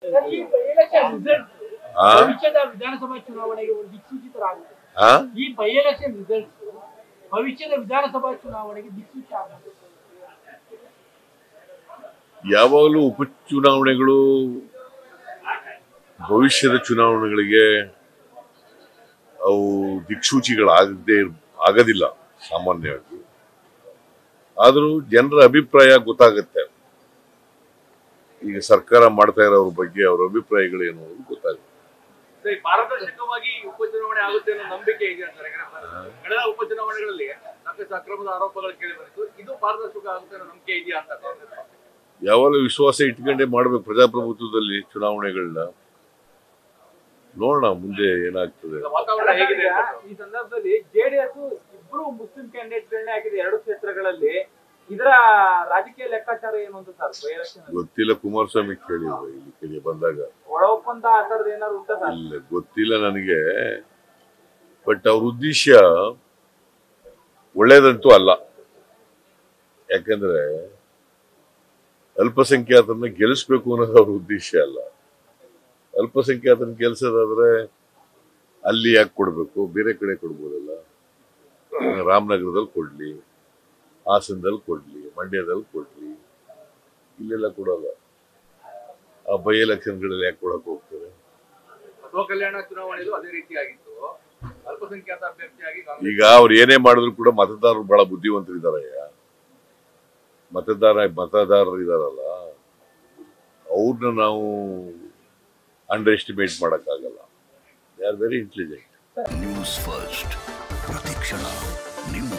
ಈ election result ಆ? ಭವಿಷ್ಯದ ವಿಧಾನಸಭಾ ಚುನಾವಣೆಗೆ ಒಂದು ದಿಕ್ಸೂಚಿತರಾಗುತ್ತೆ ಆ? ಈ ಬೈ ಎಲೆಕ್ಷನ್ ರಿಸಲ್ಟ್ ಭವಿಷ್ಯದ ವಿಧಾನಸಭಾ ಚುನಾವಣೆಗೆ ದಿಕ್ಸೂಚಿ ಆಗುತ್ತೆ ಯಾವಾಗಲೂ ಉಪಚುನಾವಣೆಗಳು ಭವಿಷ್ಯದ ಚುನಾವಣೆಗಳಿಗೆ ಅವು ದಿಕ್ಸೂಚಿಗಳಾಗದೇ ಆಗೋದಿಲ್ಲ ಸಾಮಾನ್ಯವಾಗಿ ಆದರೂ ಜನರ ಅಭಿಪ್ರಾಯ ಗೊತ್ತಾಗುತ್ತೆ ಈಗ ಸರ್ಕಾರ ಮಾಡ್ತಾ ಇರೋದ್ರ ಬಗ್ಗೆ ಅವ್ರ ಅಭಿಪ್ರಾಯಗಳೇನು ಅನ್ನೋದು ಗೊತ್ತಾಗುತ್ತೆ ಸರಿ ಪಾರದರ್ಶಕವಾಗಿ ಉಪಚುನಾವಣೆ ಆಗುತ್ತೆ ಅನ್ನೋ ನಂಬಿಕೆ ಇದೆ ಅಂತಾರೆ ಯಾಕಂದ್ರೆ ಕಳೆದ ಉಪಚುನಾವಣೆಗಳಲ್ಲಿ ಸಾಕಷ್ಟು ಅಕ್ರಮದ ಆರೋಪಗಳು ಕೇಳಿ ಬಂದಿತ್ತು ಇದು ಪಾರದರ್ಶಕ ಆಗುತ್ತೆ ಅನ್ನೋ ನಂಬಿಕೆ ಇದೆಯಾ ಅಂತ ಯಾವಾಗಲೂ ವಿಶ್ವಾಸ ಇಟ್ಕೊಂಡೇ ಮಾಡ್ಬೇಕು ಪ್ರಜಾಪ್ರಭುತ್ವದಲ್ಲಿ ಚುನಾವಣೆಗಳನ್ನ ನೋಡೋಣ ಮುಂದೆ ಏನಾಗ್ತದೆ ವಾತಾವರಣ ಹೇಗಿದೆ ಅಂತ. ಈ ಸಂದರ್ಭದಲ್ಲಿ ಜೆಡಿಎಸ್ ಇಬ್ರು ಮುಸ್ಲಿಂ ಕ್ಯಾಂಡಿಡೇಟ್ ಗಳನ್ನೇ ಹಾಕಿದೆ ಎರಡು ಕ್ಷೇತ್ರಗಳಲ್ಲಿ ಇದರ ರಾಜಕೀಯ ಲೆಕ್ಕಾಚಾರ ಏನು ಅಂತ ಸರ್ ಬೈ ಎಲೆಕ್ಷನ್ ಗೊತ್ತಿಲ್ಲ ಕುಮಾರಸ್ವಾಮಿ ಕೇಳಿದ್ರು ಇಲ್ಲಿ ಕಡೆ ಬಂದಾಗ ಒಳ ಒಪ್ಪಂದ ಆ ಥರದ್ದು ಏನಾದ್ರು ಉಂಟಾ ಸರ್ ಇಲ್ಲ ಗೊತ್ತಿಲ್ಲ ನನಗೆ ಬಟ್ ಅವ್ರ ಉದ್ದೇಶ ಒಳ್ಳೇದಂತೂ ಅಲ್ಲ ಯಾಕಂದ್ರೆ ಅಲ್ಪಸಂಖ್ಯಾತರನ್ನ ಗೆಲ್ಲಿಸ್ಬೇಕು ಅನ್ನೋದು ಅವ್ರ ಉದ್ದೇಶ ಅಲ್ಲ ಅಲ್ಪಸಂಖ್ಯಾತರನ್ನ ಗೆಲ್ಸೋದಾದ್ರೆ ಅಲ್ಲಿ ಯಾಕೆ ಕೊಡ್ಬೇಕು ಬೇರೆ ಕಡೆ ಕೊಡ್ಬೋದಲ್ಲ ರಾಮನಗರದಲ್ಲಿ ಕೊಡ್ಲಿ ಹಾಸನದಲ್ಲಿ ಕೊಡ್ಲಿ ಮಂಡ್ಯದಲ್ಲಿ ಕೊಡ್ಲಿ ಇಲ್ಲೆಲ್ಲ ಕೊಡಲ್ಲ ಆ ಬೈ ಎಲೆಕ್ಷನ್ಗಳಲ್ಲಿ ಯಾಕೆ ಕೊಡಕ್ ಹೋಗ್ತಾರೆ ಬಸವ ಕಲ್ಯಾಣ ಚುನಾವಣೆಯಲ್ಲೂ ಅದೇ ರೀತಿಯಾಗಿತ್ತು ಅಲ್ಪಸಂಖ್ಯಾತ ಅಭ್ಯರ್ಥಿಯಾಗಿ ಕಾಂಗ್ರೆಸ್ ಈಗ ಅವ್ರು ಏನೇ ಮಾಡಿದ್ರು ಕೂಡ ಮತದಾರರು ಬಹಳ ಬುದ್ಧಿವಂತರಿದ್ದಾರೆ ಮತದಾರ ಮತದಾರರು ಇದಾರಲ್ಲ ಅವ್ರನ್ನ ನಾವು ಅಂಡರ್ ಎಸ್ಟಿಮೇಟ್ ಮಾಡೋಕ್ಕಾಗಲ್ಲ they are very intelligent news first ಪ್ರತಿಕ್ಷಣ ನಿಮ್ಮ